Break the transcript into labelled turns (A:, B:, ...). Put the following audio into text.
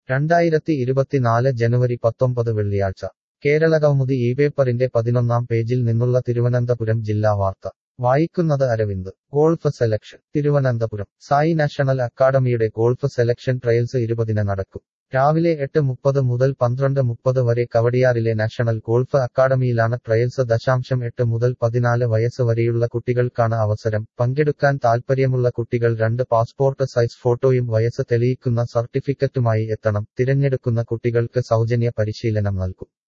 A: രണ്ടായിരത്തി ഇരുപത്തിനാല് ജനുവരി പത്തൊമ്പത് വെള്ളിയാഴ്ച കേരളകൗമുദി ഈ പേപ്പറിന്റെ പതിനൊന്നാം പേജിൽ നിന്നുള്ള തിരുവനന്തപുരം ജില്ലാ വാർത്ത വായിക്കുന്നത് Aravind golf selection Thiruvananthapuram SAI national അക്കാഡമിയുടെ ഗോൾഫ് സെലക്ഷൻ ട്രയൽസ് ഇരുപതിന് നടക്കും രാവിലെ എട്ട് മുപ്പത് മുതൽ പന്ത്രണ്ട് മുപ്പത് വരെ കവടിയാറിലെ നാഷണൽ ഗോൾഫ് അക്കാഡമിയിലാണ് ട്രയൽസ് ദശാംശം എട്ട് മുതൽ പതിനാല് വയസ്സ് വരെയുള്ള കുട്ടികൾക്കാണ് അവസരം പങ്കെടുക്കാൻ താൽപ്പര്യമുള്ള കുട്ടികൾ രണ്ട് പാസ്പോർട്ട് സൈസ് ഫോട്ടോയും വയസ്സ് തെളിയിക്കുന്ന സർട്ടിഫിക്കറ്റുമായി എത്തണം തിരഞ്ഞെടുക്കുന്ന കുട്ടികൾക്ക് സൗജന്യ പരിശീലനം നൽകും